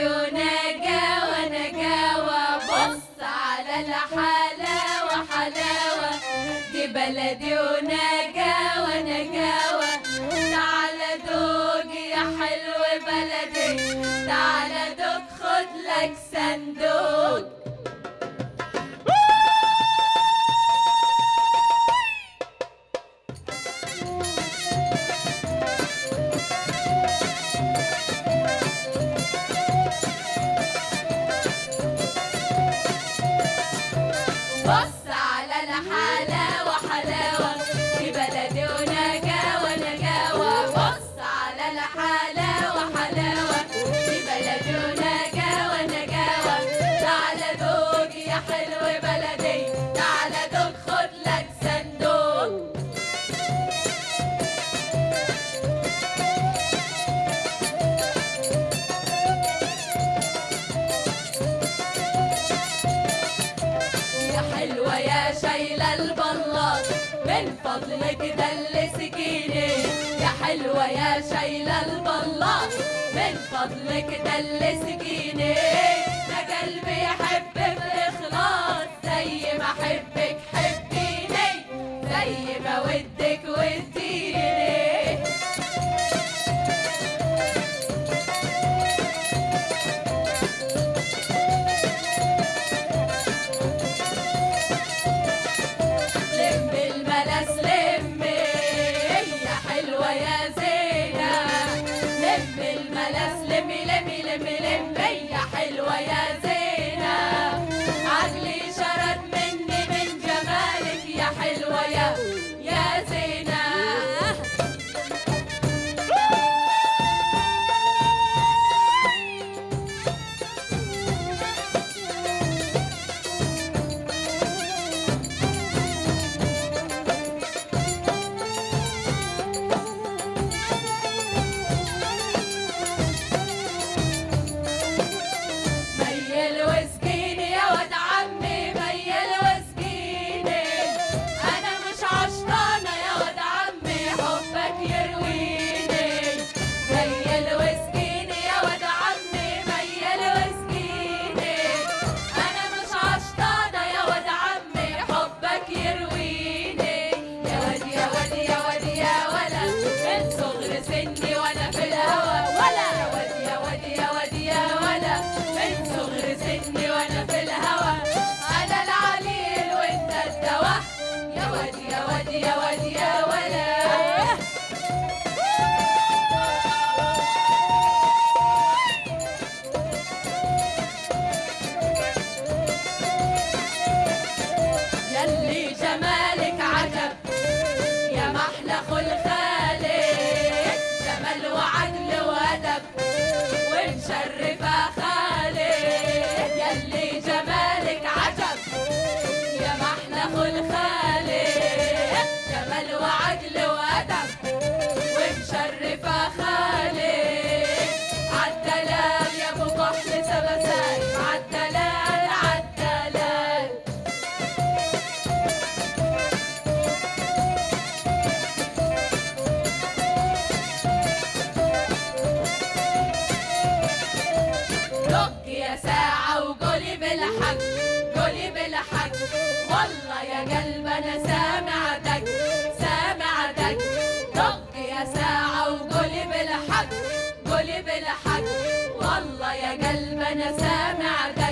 بلدي ونجاوة نجاوة بص على الحلاوة حلاوة دي بلدي ونجاوة نجاوة تعالى دوق يا حلو بلدي تعالى دوق خد لك صندوق بص على الحلاوة حلاوة في بلدي ونجاوة نجاوة بص على الحلاوة حلاوة في بلدي ونجاوة نجاوة تعالى دوق يا حلو بلدي تعالى دوق خد لك صندوق يا حلوة يا شايلة البلاط من فضلك دل سكيني يا حلوة يا شايلة البلاط من فضلك دل سكيني ده قلبي يحب بإخلاص زي ما أحبك حبيني زي ما ودك وديني لم الملس لمي يا حلوة يا زينة لم الملس لمي لمي لمي لمي يا حلوة يا زينة عقلي شرد مني من جمالك يا حلوة يا يا زينة ميل وسكيني يا ود عمي ميل وسكيني انا مش عشطانه يا ود عمي حبك يرويني ميل وسكيني يا ود عمي ميل وسكيني انا مش عشطانه يا ود عمي حبك يرويني يا ود يا ود يا ود يا ولا من صغر سني وانا في الهوى ولا يا ود يا ود يا ود يا ولا من صغر سني وانا في الهوى انا العليل وانت الدواء يا ود يا ود يا ود يا ولا يلي جمالك عجب يا محلى خلخالك جمال وعدل وادب ومشرفة خالك يلي جمالك عجب يا محلى خلخالك جمال وعدل وادب ومشرفة خالك عالدلال يا ابو كحل سبسان عالدلال عالدلال دق يا ساعة وقولي بالحق قولي بالحق والله يا قلب أنا سامعتك سامعتك دق يا ساعة وقولي بالحق قولي بالحق والله يا قلب أنا سامعتك